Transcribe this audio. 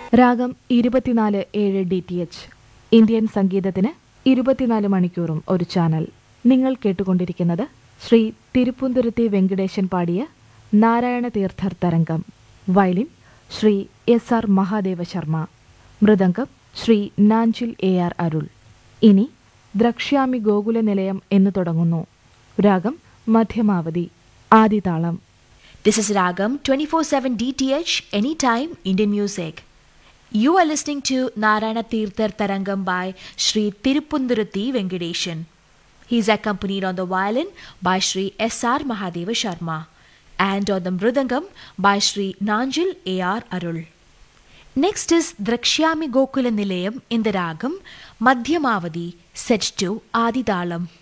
രാഗം ഇരുപത്തിനാല് ഏഴ് ഡി ടി എച്ച് ഇന്ത്യൻ സംഗീതത്തിന് ഇരുപത്തിനാല് മണിക്കൂറും ഒരു ചാനൽ നിങ്ങൾ കേട്ടുകൊണ്ടിരിക്കുന്നത് ശ്രീ തിരുപ്പുന്തുരുത്തി വെങ്കടേശൻ പാടിയ നാരായണ തീർത്ഥർ തരംഗം violin Shri S R Mahadeva Sharma mridangam Shri Nanjil A R Arul ഇനി ദ്രക്ഷ്യാമി ഗോകുല നിലയം എന്ന് തുടങ്ങുന്നു രാഗം Madhyamavati ആദിതാളം This is Ragam 24/7 DTH anytime Indian music. You are listening to Narayana Tirthar Tarangam by Sri Tirupunduruthi Venkadeshan. He is accompanied on the violin by Sri S.R. Mahadeva Sharma and on the mridangam by Sri Nanjil A.R. Arul. Next is Drakshyami Gokula Nilayam in the Ragam Madhyamavadi set to Adidalam.